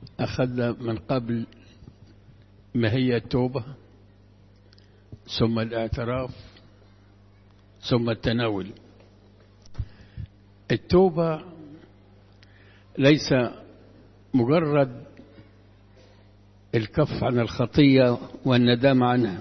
أخذنا من قبل ما هي التوبة ثم الاعتراف ثم التناول التوبة ليس مجرد الكف عن الخطية والندام عنها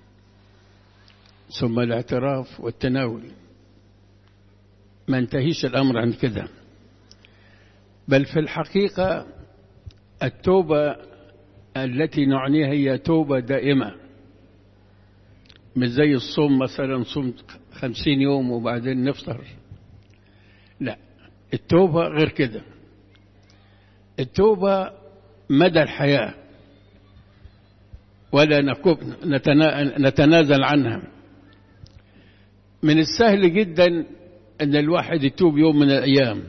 ثم الاعتراف والتناول ما انتهيش الأمر عن كده بل في الحقيقة التوبة التي نعنيها هي توبة دائمة مش زي الصوم مثلا صوم خمسين يوم وبعدين نفطر لا التوبة غير كده التوبة مدى الحياة ولا نتنازل عنها من السهل جدا أن الواحد يتوب يوم من الأيام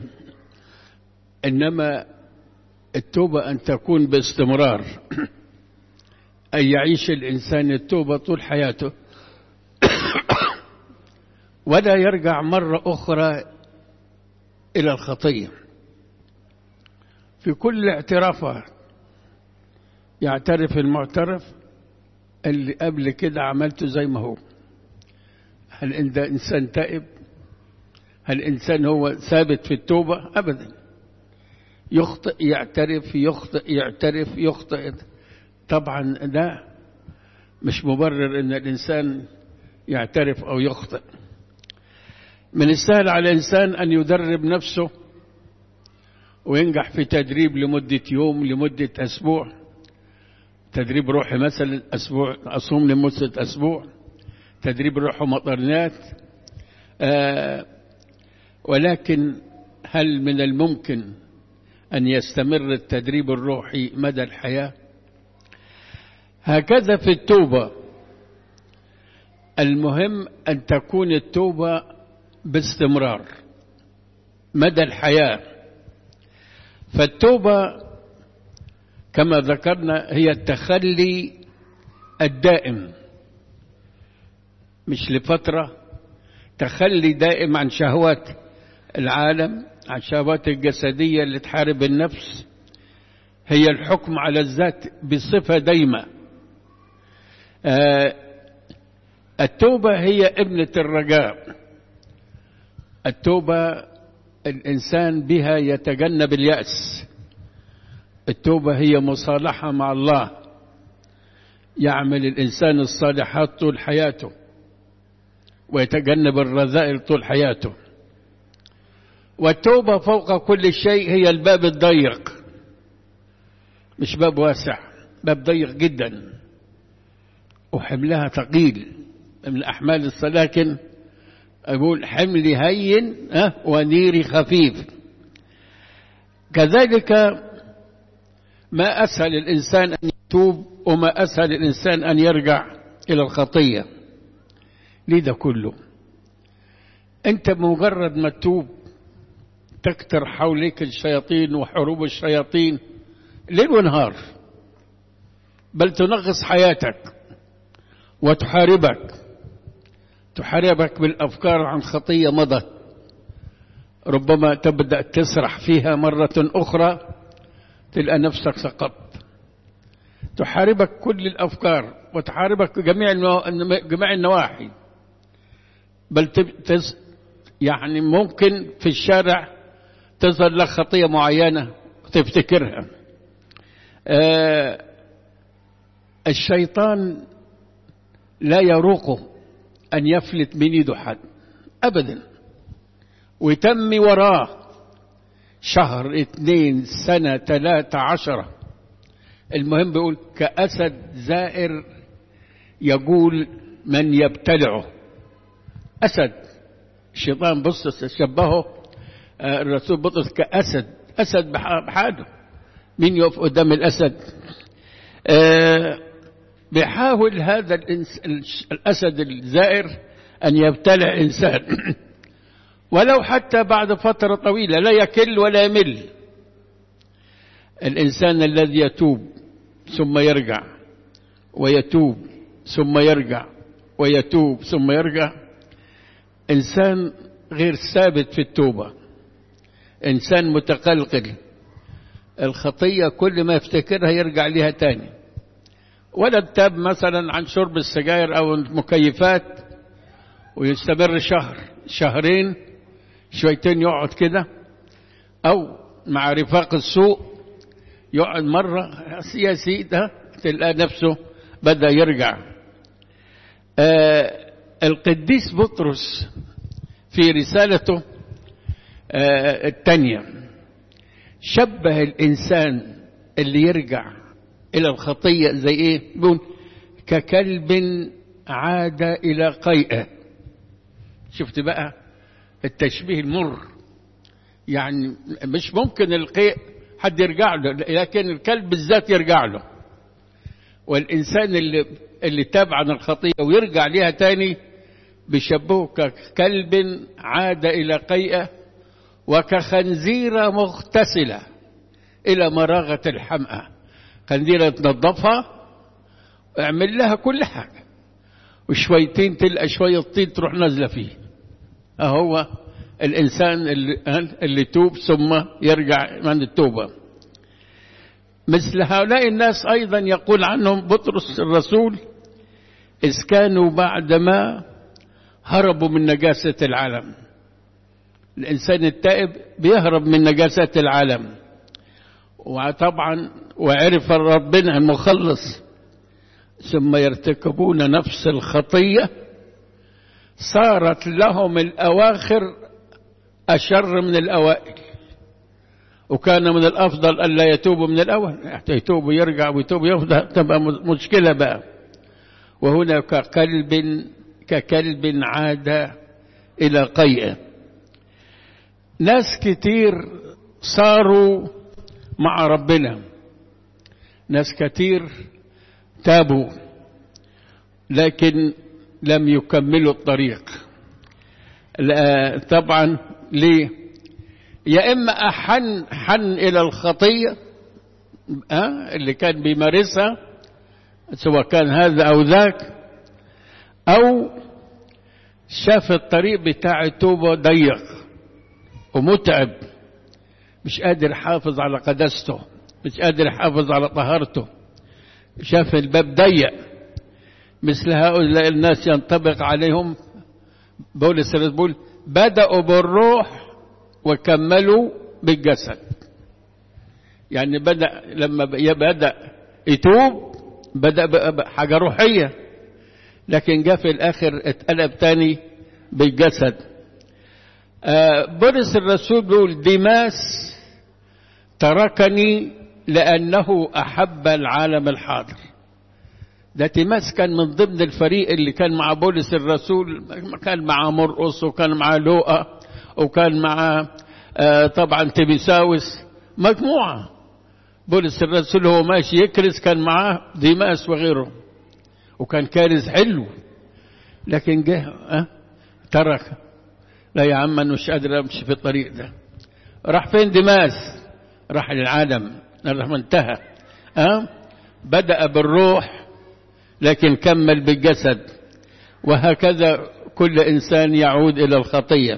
إنما التوبة أن تكون باستمرار أن يعيش الإنسان التوبة طول حياته ولا يرجع مرة أخرى إلى الخطية في كل اعترافات يعترف المعترف اللي قبل كده عملته زي ما هو هل انت انسان تائب هل انسان هو ثابت في التوبه ابدا يخطئ يعترف يخطئ يعترف يخطئ طبعا ده مش مبرر ان الانسان يعترف او يخطئ من السهل على الانسان ان يدرب نفسه وينجح في تدريب لمده يوم لمده اسبوع تدريب روحي مثلا اسبوع اصوم لمده اسبوع تدريب روح ومطرنات آه ولكن هل من الممكن ان يستمر التدريب الروحي مدى الحياه هكذا في التوبه المهم ان تكون التوبه باستمرار مدى الحياه فالتوبه كما ذكرنا هي التخلي الدائم مش لفترة تخلي دائم عن شهوات العالم عن شهوات الجسدية اللي تحارب النفس هي الحكم على الذات بصفة دايمة آه التوبة هي ابنة الرجاء التوبة الإنسان بها يتجنب اليأس التوبة هي مصالحة مع الله يعمل الإنسان الصالحات طول حياته ويتجنب الرذائل طول حياته والتوبة فوق كل شيء هي الباب الضيق مش باب واسع باب ضيق جدا وحملها ثقيل من أحمال السلاكن أقول حملي هين أه ونيري خفيف كذلك ما أسهل الإنسان أن يتوب وما أسهل الإنسان أن يرجع إلى الخطية ليه ده كله أنت بمجرد ما تتوب تكتر حولك الشياطين وحروب الشياطين ليل ونهار بل تنغص حياتك وتحاربك تحاربك بالأفكار عن خطية مضت ربما تبدأ تسرح فيها مرة أخرى تلقى نفسك سقطت تحاربك كل الأفكار وتحاربك جميع جميع النواحي بل تز يعني ممكن في الشارع تظهر لك خطية معينة تفتكرها آه الشيطان لا يروقه أن يفلت من يده حد أبدا ويتم وراه شهر اثنين سنة ثلاثة عشرة المهم بيقول كأسد زائر يقول من يبتلعه أسد الشيطان بص شبهه الرسول بطرس كأسد أسد بحاله مين يقف قدام الأسد آه بيحاول هذا الأسد الزائر أن يبتلع إنسان ولو حتى بعد فترة طويلة لا يكل ولا يمل الإنسان الذي يتوب ثم يرجع ويتوب ثم يرجع ويتوب ثم يرجع إنسان غير ثابت في التوبة إنسان متقلقل الخطية كل ما يفتكرها يرجع ليها تاني ولد تاب مثلا عن شرب السجاير أو المكيفات ويستمر شهر شهرين شويتين يقعد كده أو مع رفاق السوء يقعد مرة يا سيدة تلقى نفسه بدأ يرجع آه القديس بطرس في رسالته آه الثانية شبه الإنسان اللي يرجع إلى الخطية زي إيه؟ بيقول ككلب عاد إلى قيئة شفت بقى التشبيه المر يعني مش ممكن القيء حد يرجع له لكن الكلب بالذات يرجع له والإنسان اللي اللي تاب عن الخطية ويرجع ليها تاني بيشبهه ككلب عاد إلى قيئة وكخنزيرة مغتسلة إلى مراغة الحمأة خنزيرة تنظفها اعمل لها كل حاجة وشويتين تلقى شوية طين تروح نازلة فيه أهو الإنسان اللي, اللي توب ثم يرجع من التوبة مثل هؤلاء الناس أيضا يقول عنهم بطرس الرسول إذ كانوا بعدما هربوا من نجاسة العالم الإنسان التائب بيهرب من نجاسة العالم وطبعا وعرف ربنا المخلص ثم يرتكبون نفس الخطية صارت لهم الأواخر أشر من الأوائل وكان من الأفضل ألا يتوبوا من الأول حتى يتوب ويرجع ويتوب يفضل تبقى مشكلة بقى وهنا ككلب ككلب عاد إلى قيئة ناس كتير صاروا مع ربنا ناس كتير تابوا لكن لم يكملوا الطريق طبعا ليه يا إما أحن حن إلى الخطية أه؟ اللي كان بيمارسها سواء كان هذا أو ذاك أو شاف الطريق بتاع التوبة ضيق ومتعب مش قادر يحافظ على قداسته مش قادر يحافظ على طهارته شاف الباب ضيق مثل هؤلاء الناس ينطبق عليهم بولس بيقول بدأوا بالروح وكملوا بالجسد يعني بدأ لما بدأ يتوب بدأ بحاجة روحية لكن جاء في الآخر اتقلب تاني بالجسد بولس الرسول بيقول ديماس تركني لأنه أحب العالم الحاضر ده تيماس كان من ضمن الفريق اللي كان مع بولس الرسول كان مع مرقص وكان مع لوقا وكان مع آه طبعا تيميساوس مجموعة بولس الرسول هو ماشي يكرز كان معاه ديماس وغيره وكان كارز حلو لكن جه أه ترك لا يا عم انا مش قادر امشي في الطريق ده راح فين ديماس راح للعالم لما انتهى أه؟ بدأ بالروح لكن كمل بالجسد وهكذا كل إنسان يعود إلى الخطية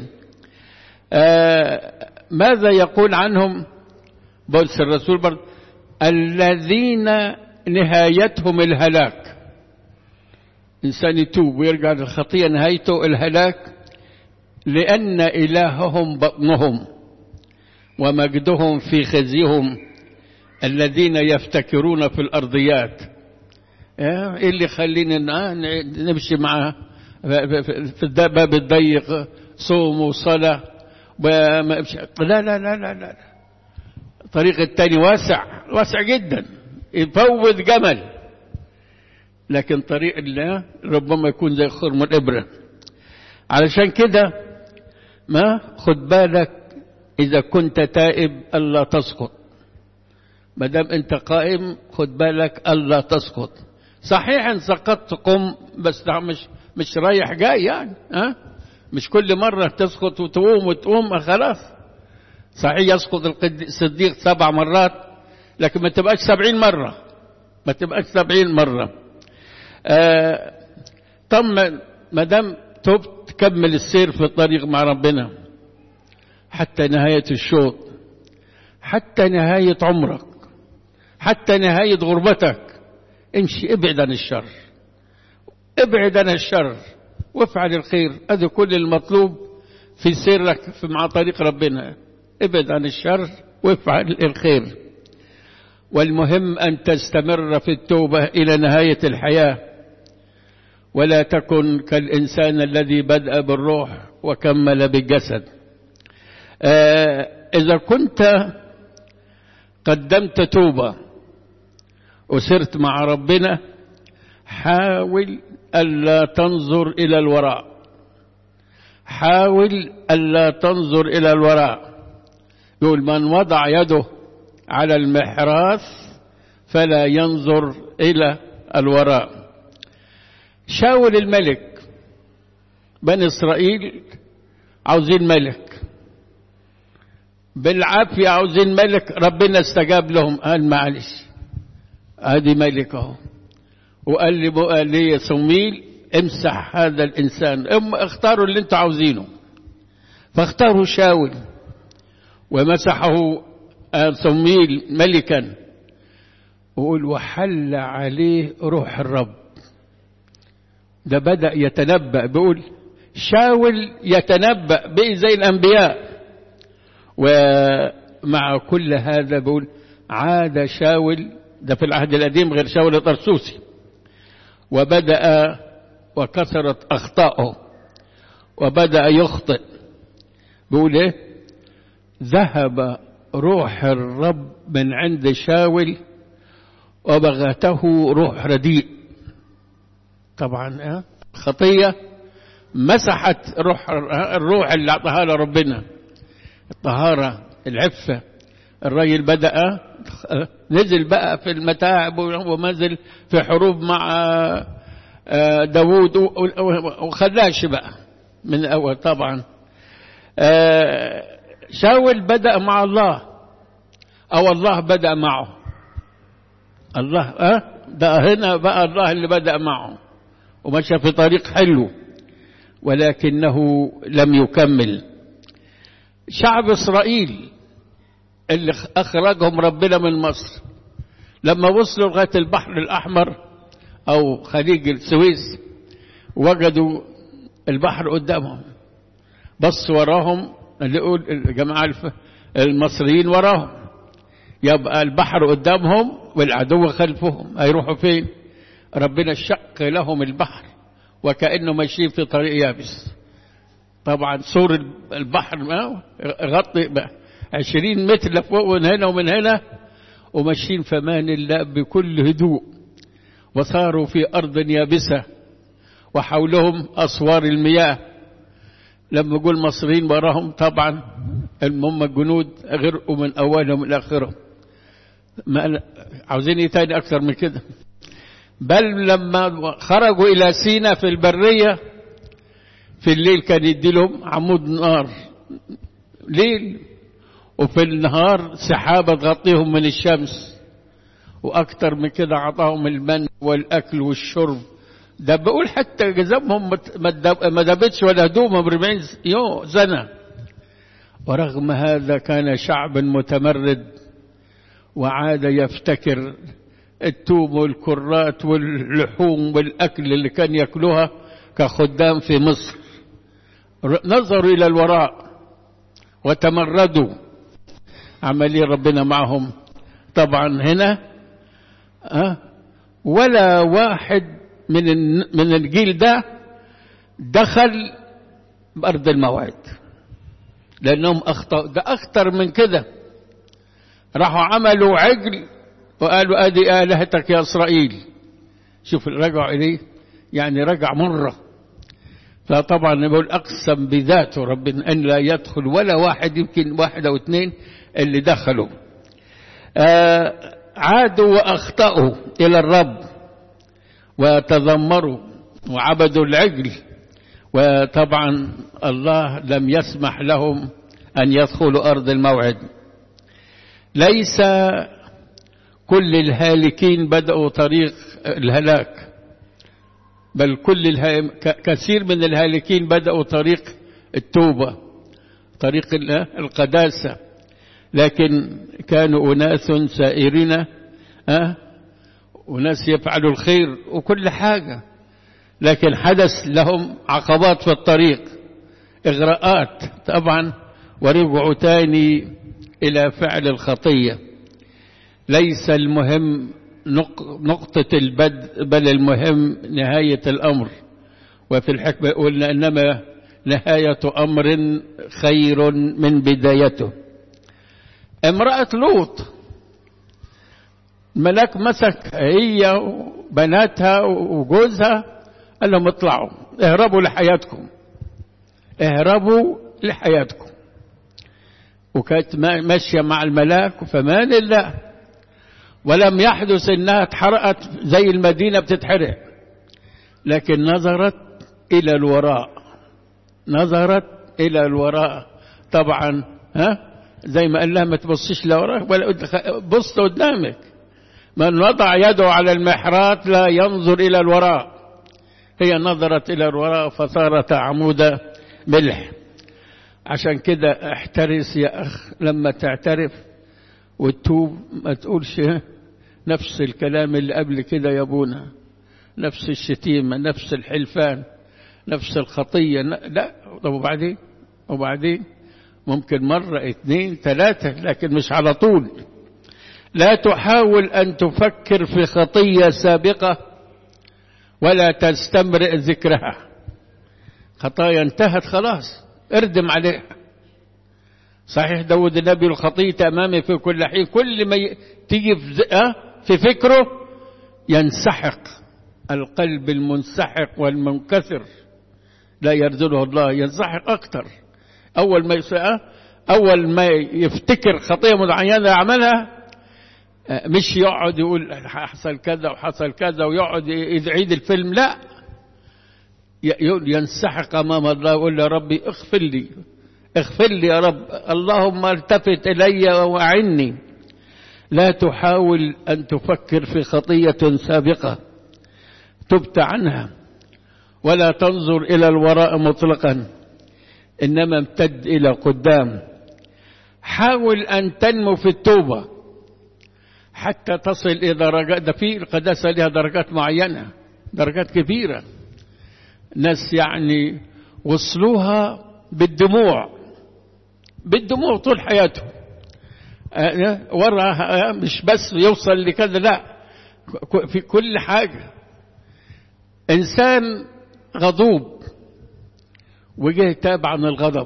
آه ماذا يقول عنهم بولس الرسول برضه الذين نهايتهم الهلاك إنسان يتوب ويرجع للخطية نهايته الهلاك لأن إلههم بطنهم ومجدهم في خزيهم الذين يفتكرون في الأرضيات ايه اللي يخلينا نمشي معاه في الباب الضيق صوم وصلاة لا لا لا لا لا الطريق التاني واسع واسع جدا يفوض جمل لكن طريق الله ربما يكون زي خرم الإبرة علشان كده ما خد بالك إذا كنت تائب ألا تسقط ما دام أنت قائم خد بالك ألا تسقط صحيح ان سقطت قم بس مش مش رايح جاي يعني ها مش كل مرة تسقط وتقوم وتقوم خلاص صحيح يسقط الصديق سبع مرات لكن ما تبقاش سبعين مرة ما تبقاش سبعين مرة آه طب ما دام تبت كمل السير في الطريق مع ربنا حتى نهاية الشوط حتى نهاية عمرك حتى نهاية غربتك امشي ابعد عن الشر ابعد عن الشر وافعل الخير هذا كل المطلوب في سرك في مع طريق ربنا ابعد عن الشر وافعل الخير والمهم أن تستمر في التوبة إلى نهاية الحياة ولا تكن كالإنسان الذي بدأ بالروح وكمل بالجسد آه إذا كنت قدمت توبة وسرت مع ربنا حاول ألا تنظر إلى الوراء حاول ألا تنظر إلى الوراء يقول من وضع يده على المحراث فلا ينظر إلى الوراء شاول الملك بني إسرائيل عاوزين ملك بالعافية عاوزين ملك ربنا استجاب لهم قال معلش ادي ملك اهو وقال لي قال لي صميل امسح هذا الانسان ام اختاروا اللي انتوا عاوزينه فاختاروا شاول ومسحه صميل ملكا وقول وحل عليه روح الرب ده بدأ يتنبأ بيقول شاول يتنبأ بقي زي الأنبياء ومع كل هذا بيقول عاد شاول ده في العهد القديم غير شاول الطرسوسي وبدأ وكثرت أخطاؤه وبدأ يخطئ بيقول ايه ذهب روح الرب من عند شاول وبغته روح رديء طبعا اه خطية مسحت روح الروح اللي اعطاها له ربنا الطهارة العفة الراجل بدأ نزل بقى في المتاعب ومازل في حروب مع داوود وخلاش بقى من أول طبعا شاول بدأ مع الله أو الله بدأ معه الله أه ده هنا بقى الله اللي بدأ معه ومشى في طريق حلو ولكنه لم يكمل شعب إسرائيل اللي أخرجهم ربنا من مصر لما وصلوا لغاية البحر الأحمر أو خليج السويس وجدوا البحر قدامهم بص وراهم اللي يقول الجماعة المصريين وراهم يبقى البحر قدامهم والعدو خلفهم هيروحوا فين ربنا شق لهم البحر وكأنه ماشيين في طريق يابس طبعا سور البحر غطي عشرين متر لفوق من هنا ومن هنا وماشيين في امان الله بكل هدوء وصاروا في أرض يابسة وحولهم أسوار المياه لما يقول المصريين وراهم طبعا هم الجنود غرقوا من أولهم إلى آخرهم ما عاوزين ايه تاني أكثر من كده بل لما خرجوا إلى سينا في البرية في الليل كان يدي لهم عمود نار ليل وفي النهار سحابة تغطيهم من الشمس وأكتر من كده عطاهم المن والأكل والشرب ده بقول حتى جزمهم ما دابتش ولا هدومهم 40 يوم سنة ورغم هذا كان شعب متمرد وعاد يفتكر التوم والكرات واللحوم والأكل اللي كان يأكلوها كخدام في مصر نظروا إلى الوراء وتمردوا عملية ربنا معهم طبعا هنا أه ولا واحد من من الجيل ده دخل بأرض الموعد لأنهم أخطأوا ده أكتر من كده راحوا عملوا عجل وقالوا أدي آلهتك يا إسرائيل شوف رجعوا إليه يعني رجع مرة فطبعا بقول أقسم بذاته ربنا أن لا يدخل ولا واحد يمكن واحد أو اثنين اللي دخلوا آه عادوا وأخطأوا إلى الرب وتذمروا وعبدوا العجل وطبعا الله لم يسمح لهم أن يدخلوا أرض الموعد ليس كل الهالكين بدأوا طريق الهلاك بل كل الها... كثير من الهالكين بدأوا طريق التوبة طريق القداسة لكن كانوا أناس سائرين أه؟ وناس يفعلوا الخير وكل حاجة لكن حدث لهم عقبات في الطريق إغراءات طبعا ورجعوا تاني إلى فعل الخطية ليس المهم نقطة البدء بل المهم نهاية الأمر وفي الحكمة قلنا إنما نهاية أمر خير من بدايته امرأة لوط الملاك مسك هي وبناتها وجوزها قال لهم اطلعوا اهربوا لحياتكم اهربوا لحياتكم وكانت ماشية مع الملاك فمان الله ولم يحدث انها اتحرقت زي المدينة بتتحرق لكن نظرت الى الوراء نظرت الى الوراء طبعا ها زي ما قال لها ما تبصيش لوراك ولا بص قدامك من وضع يده على المحرات لا ينظر الى الوراء هي نظرت الى الوراء فصارت عمود ملح عشان كده احترس يا اخ لما تعترف وتتوب ما تقولش نفس الكلام اللي قبل كده يا ابونا نفس الشتيمة نفس الحلفان نفس الخطية لا طب وبعدين وبعدين ممكن مرة اثنين ثلاثة لكن مش على طول لا تحاول أن تفكر في خطية سابقة ولا تستمرئ ذكرها خطايا انتهت خلاص اردم عليها صحيح داود النبي الخطية أمامي في كل حين كل ما تيجي في فكره ينسحق القلب المنسحق والمنكسر لا يرزله الله ينسحق أكثر أول ما يسأل أول ما يفتكر خطية معينة يعملها مش يقعد يقول حصل كذا وحصل كذا ويقعد يعيد الفيلم لا ينسحق أمام الله ويقول يا ربي اغفر لي اغفر لي يا رب اللهم التفت إلي وأعني لا تحاول أن تفكر في خطية سابقة تبت عنها ولا تنظر إلى الوراء مطلقا إنما امتد إلى قدام حاول أن تنمو في التوبة حتى تصل إلى درجات ده في القداسة لها درجات معينة درجات كبيرة ناس يعني وصلوها بالدموع بالدموع طول حياتهم وراها مش بس يوصل لكذا لا في كل حاجة إنسان غضوب وجه تاب عن الغضب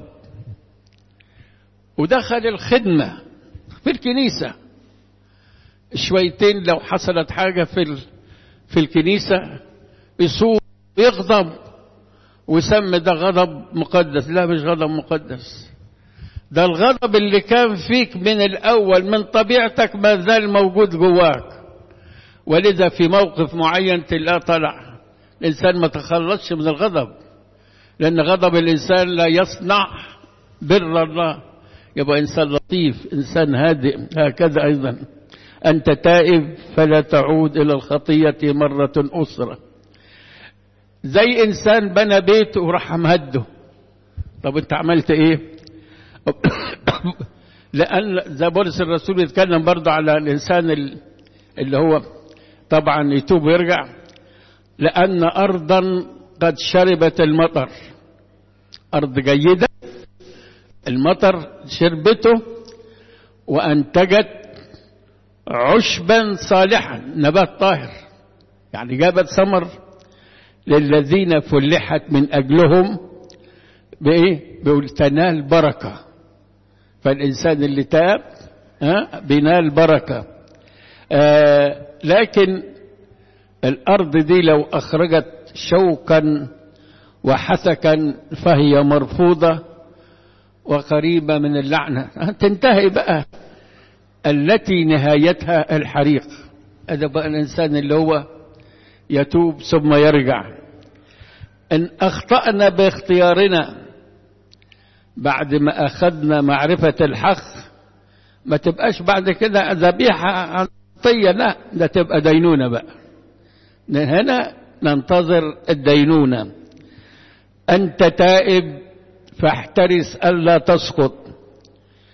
ودخل الخدمة في الكنيسة شويتين لو حصلت حاجة في في الكنيسة يصوم يغضب ويسمي ده غضب مقدس لا مش غضب مقدس ده الغضب اللي كان فيك من الأول من طبيعتك ما زال موجود جواك ولذا في موقف معين تلقاه طلع الإنسان ما تخلصش من الغضب لأن غضب الإنسان لا يصنع بر الله يبقى إنسان لطيف إنسان هادئ هكذا أيضا أنت تائب فلا تعود إلى الخطية مرة أخرى زي إنسان بنى بيت وراح مهده طب أنت عملت إيه لأن زي بولس الرسول يتكلم برضه على الإنسان اللي هو طبعا يتوب ويرجع لأن أرضا قد شربت المطر أرض جيدة المطر شربته وأنتجت عشبا صالحا نبات طاهر يعني جابت ثمر للذين فلحت من أجلهم بإيه؟ بيقول تنال بركة فالإنسان اللي تاب ها بينال بركة آه لكن الأرض دي لو أخرجت شوكا وحسكا فهي مرفوضة وقريبة من اللعنة تنتهي بقى التي نهايتها الحريق هذا بقى الإنسان اللي هو يتوب ثم يرجع إن أخطأنا باختيارنا بعد ما أخذنا معرفة الحق ما تبقاش بعد كده ذبيحة طية لا ده تبقى دينونة بقى هنا ننتظر الدينونة أنت تائب فاحترس ألا تسقط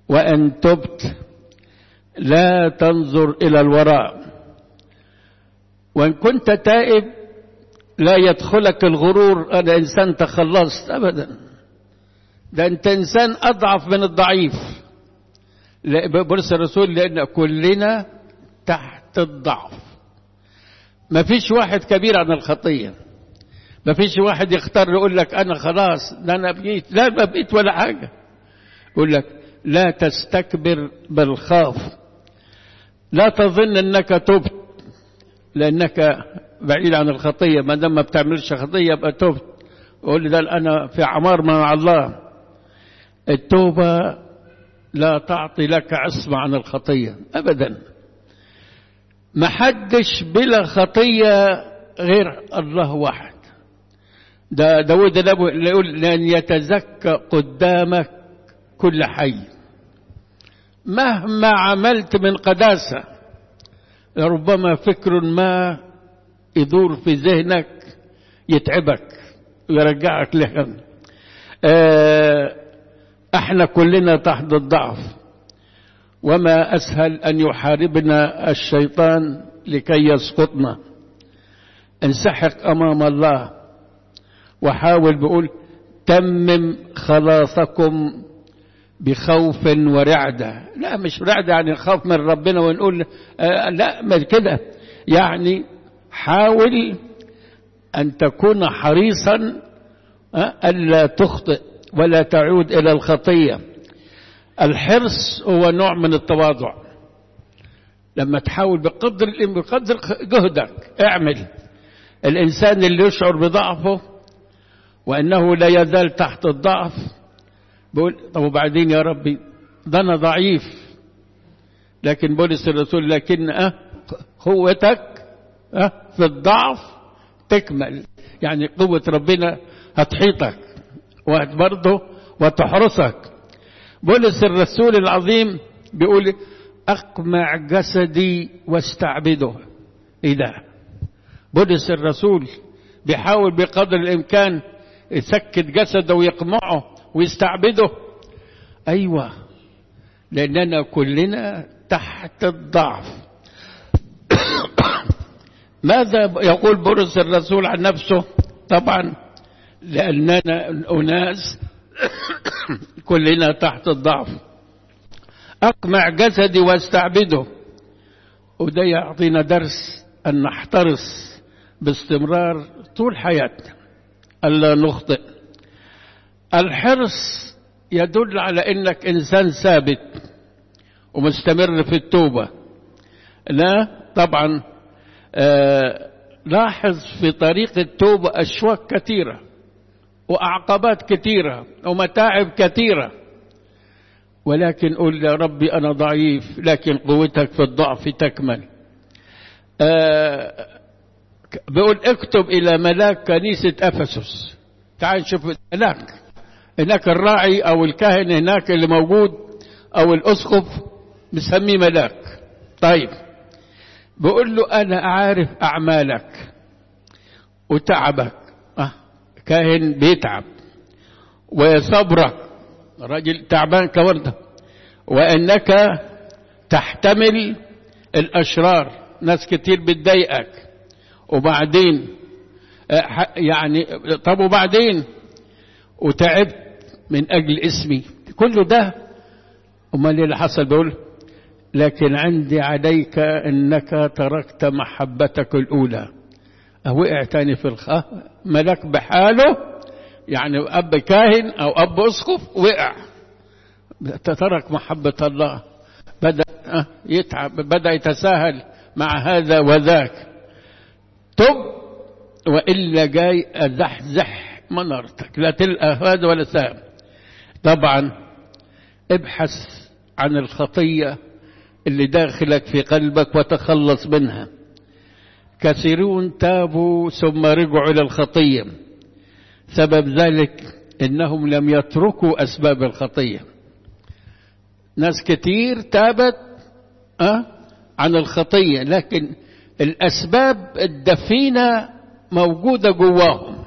وإن تبت لا تنظر إلى الوراء وإن كنت تائب لا يدخلك الغرور أنا إنسان تخلصت أبدا ده أنت إنسان أضعف من الضعيف بولس الرسول لأن كلنا تحت الضعف ما فيش واحد كبير عن الخطية ما فيش واحد يختار يقول لك أنا خلاص ده أنا بقيت لا ما بقيت ولا حاجة يقول لك لا تستكبر بل خاف لا تظن أنك تبت لأنك بعيد عن الخطية ما دام ما بتعملش خطية يبقى تبت يقول لي ده أنا في عمار مع الله التوبة لا تعطي لك عصمة عن الخطية أبدا ما حدش بلا خطية غير الله واحد ده داود يقول لأن يتزكى قدامك كل حي مهما عملت من قداسة ربما فكر ما يدور في ذهنك يتعبك ويرجعك لهم احنا كلنا تحت الضعف وما اسهل ان يحاربنا الشيطان لكي يسقطنا انسحق امام الله وحاول بقول تمم خلاصكم بخوف ورعدة لا مش رعدة يعني خوف من ربنا ونقول آه لا ما كده يعني حاول أن تكون حريصا آه ألا تخطئ ولا تعود إلى الخطية الحرص هو نوع من التواضع لما تحاول بقدر بقدر جهدك اعمل الإنسان اللي يشعر بضعفه وأنه لا يزال تحت الضعف بقول طب وبعدين يا ربي ده أنا ضعيف لكن بولس الرسول لكن أه قوتك أه في الضعف تكمل يعني قوة ربنا هتحيطك وبرضه وتحرسك بولس الرسول العظيم بيقول أقمع جسدي واستعبده إيه ده بولس الرسول بيحاول بقدر الإمكان يسكت جسده ويقمعه ويستعبده أيوة لأننا كلنا تحت الضعف ماذا يقول بولس الرسول عن نفسه طبعا لأننا أناس كلنا تحت الضعف أقمع جسدي واستعبده وده يعطينا درس أن نحترس باستمرار طول حياتنا ألا نخطئ الحرص يدل على أنك إنسان ثابت ومستمر في التوبة لا طبعا آه لاحظ في طريق التوبة أشواك كثيرة وأعقبات كثيرة ومتاعب كثيرة ولكن قل يا ربي أنا ضعيف لكن قوتك في الضعف تكمل آه بيقول اكتب إلى ملاك كنيسة أفسس تعال نشوف هناك هناك الراعي أو الكاهن هناك اللي موجود أو الأسقف مسميه ملاك طيب بقول له أنا عارف أعمالك وتعبك أه كاهن بيتعب وصبرك راجل تعبان كوردة وأنك تحتمل الأشرار ناس كتير بتضايقك وبعدين يعني طب وبعدين وتعبت من أجل اسمي كل ده أمال اللي حصل بقول لكن عندي عليك انك تركت محبتك الاولى وقع تاني في الخ ملك بحاله يعني اب كاهن او اب اسقف وقع ترك محبة الله بدأ يتعب بدأ يتساهل مع هذا وذاك تب وإلا جاي أزحزح منارتك لا تلقى هذا ولا سام طبعا ابحث عن الخطيه اللي داخلك في قلبك وتخلص منها كثيرون تابوا ثم رجعوا إلى الخطية سبب ذلك إنهم لم يتركوا أسباب الخطية ناس كتير تابت أه عن الخطية لكن الأسباب الدفينة موجودة جواهم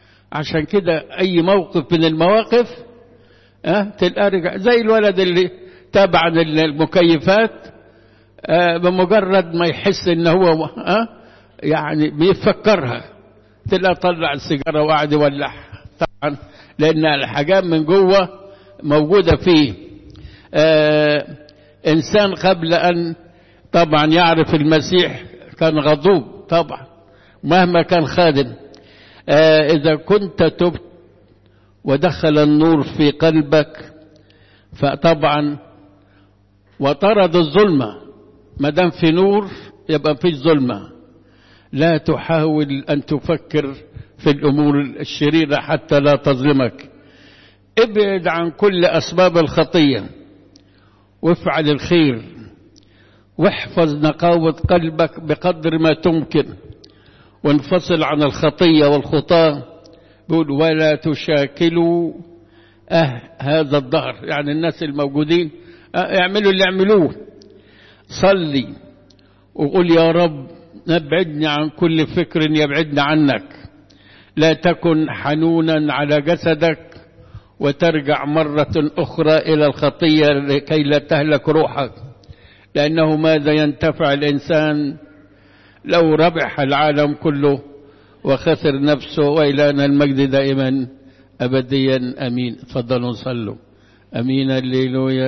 عشان كده أي موقف من المواقف أه تلقى رجع زي الولد اللي تبعا المكيفات بمجرد ما يحس ان هو يعني بيفكرها تلاقي طلع السيجاره وقعد يولعها طبعا لان الحاجات من جوه موجوده فيه انسان قبل ان طبعا يعرف المسيح كان غضوب طبعا مهما كان خادم اذا كنت تبت ودخل النور في قلبك فطبعا وطرد الظلمه ما دام في نور يبقى في ظلمه لا تحاول ان تفكر في الامور الشريره حتى لا تظلمك ابعد عن كل اسباب الخطيه وافعل الخير واحفظ نقاوه قلبك بقدر ما تمكن وانفصل عن الخطيه والخطاه بيقول ولا تشاكلوا أه هذا الظهر يعني الناس الموجودين أه اعملوا اللي يعملوه صلي وقول يا رب نبعدني عن كل فكر يبعدنا عنك لا تكن حنونا على جسدك وترجع مرة أخرى إلى الخطية لكي لا تهلك روحك لأنه ماذا ينتفع الإنسان لو ربح العالم كله وخسر نفسه وإلهنا المجد دائما أبديا أمين تفضلوا صلوا أمين الليلويا